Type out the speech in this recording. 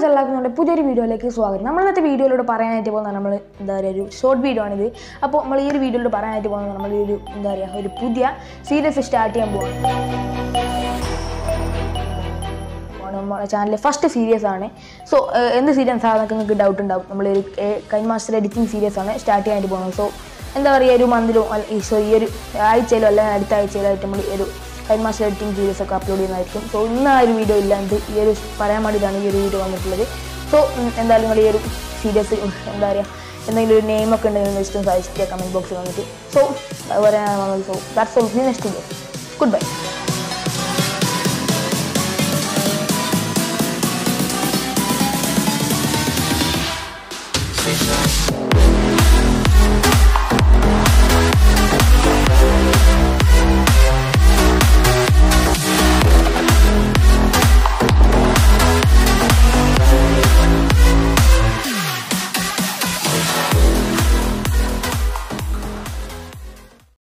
friends എല്ലാവർക്കും നമ്മുടെ പുതിയൊരു വീഡിയോയിലേക്ക് സ്വാഗതം നമ്മൾ ഇന്നത്തെ വീഡിയോയിലൂടെ പറയാനായിട്ട് പോകുന്നത് നമ്മൾ എന്താ പറയുക ഒരു ഷോർട്ട് വീഡിയോ ആണിത് അപ്പോൾ നമ്മൾ ഈ ഒരു വീഡിയോയിലൂടെ പറയാനായിട്ട് പോകുന്നത് നമ്മൾ ഈ ഒരു എന്താ പറയുക ഒരു പുതിയ സീരീസ് സ്റ്റാർട്ട് ചെയ്യാൻ പോകുന്നത് നമ്മുടെ ചാനലിലെ ഫസ്റ്റ് സീരീസ് ആണ് സോ എന്ത് സീരീസ് ആണെന്നൊക്കെ നിങ്ങൾക്ക് ഡൗട്ട് ഉണ്ടാവും നമ്മൾ ഒരു കൈൻ മാസ്റ്റർ എഡിറ്റിംഗ് സീരീസ് ആണ് സ്റ്റാർട്ട് ചെയ്യാനായിട്ട് പോകുന്നത് സോ എന്താ പറയുക ഒരു മന്തിലോ സോ ഈ ഒരു ആഴ്ചയിലോ അല്ലെങ്കിൽ അടുത്ത ആഴ്ചയിലോ ആയിട്ട് നമ്മൾ ഈ ഒരു കൈൻ മാസ്റ്റർ എഡിറ്റിംഗ് സീരീസ് ഒക്കെ അപ്ലോഡ് ചെയ്യുന്നതായിരിക്കും സോ ഇന്ന് ആ ഒരു വീഡിയോ ഇല്ലാണ്ട് ഈ ഒരു പറയാൻ വേണ്ടിയിട്ടാണ് ഈ ഒരു വീഡിയോ വന്നിട്ടുള്ളത് സോ എന്തായാലും നിങ്ങൾ ഈ ഒരു സീരീസ് എന്താ പറയുക എന്തെങ്കിലും ഒരു നെയിം ഒക്കെ ഉണ്ടെങ്കിൽ ജസ്റ്റ് സജസ്റ്റ് ചെയ്യുക കമൻറ്റ് ബോക്സിൽ വന്നിട്ട് സോ അത് പറയാനാണ് വന്നത് so that's all next video good by